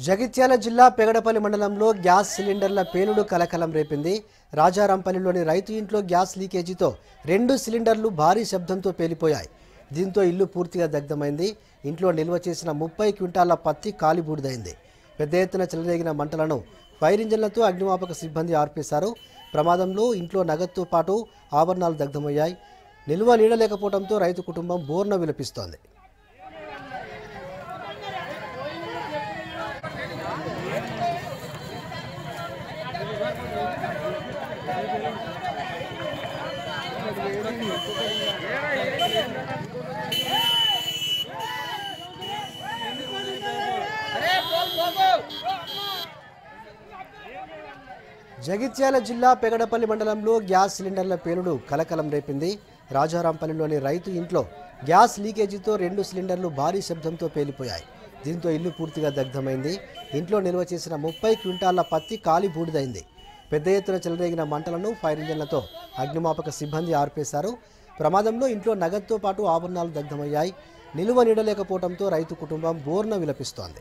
జగిత్యాల జిల్లా పెగడపల్లి మండలంలో గ్యాస్ సిలిండర్ల పేలుడు కలకలం రేపింది రాజారాంపల్లిలోని రైతు ఇంట్లో గ్యాస్ లీకేజీతో రెండు సిలిండర్లు భారీ శబ్దంతో పేలిపోయాయి దీంతో ఇల్లు పూర్తిగా దగ్ధమైంది ఇంట్లో నిల్వ చేసిన ముప్పై క్వింటాల పత్తి కాలిబూడిదైంది పెద్ద ఎత్తున చెలరేగిన మంటలను ఫైర్ ఇంజన్లతో అగ్నిమాపక సిబ్బంది ఆర్పేశారు ప్రమాదంలో ఇంట్లో నగదుతో పాటు ఆభరణాలు దగ్ధమయ్యాయి నిల్వ నీడలేకపోవడంతో రైతు కుటుంబం బోర్న విలపిస్తోంది జగిత్యాల జిల్లా పెగడపల్లి మండలంలో గ్యాస్ సిలిండర్ల పేలుడు కలకలం రేపింది రాజారాంపల్లిలోని రైతు ఇంట్లో గ్యాస్ లీకేజీతో రెండు సిలిండర్లు భారీ శబ్దంతో పేలిపోయాయి దీంతో ఇల్లు పూర్తిగా దగ్ధమైంది ఇంట్లో నిల్వ చేసిన ముప్పై క్వింటాళ్ల పత్తి కాలి బూడిదైంది పెద్ద ఎత్తున చెలరేగిన మంటలను ఫైర్ ఇంజన్లతో అగ్నిమాపక సిబ్బంది ఆర్పేశారు ప్రమాదంలో ఇంట్లో నగదుతో పాటు ఆభరణాలు దగ్ధమయ్యాయి నిలువ నీడలేకపోవడంతో రైతు కుటుంబం బోర్న విలపిస్తోంది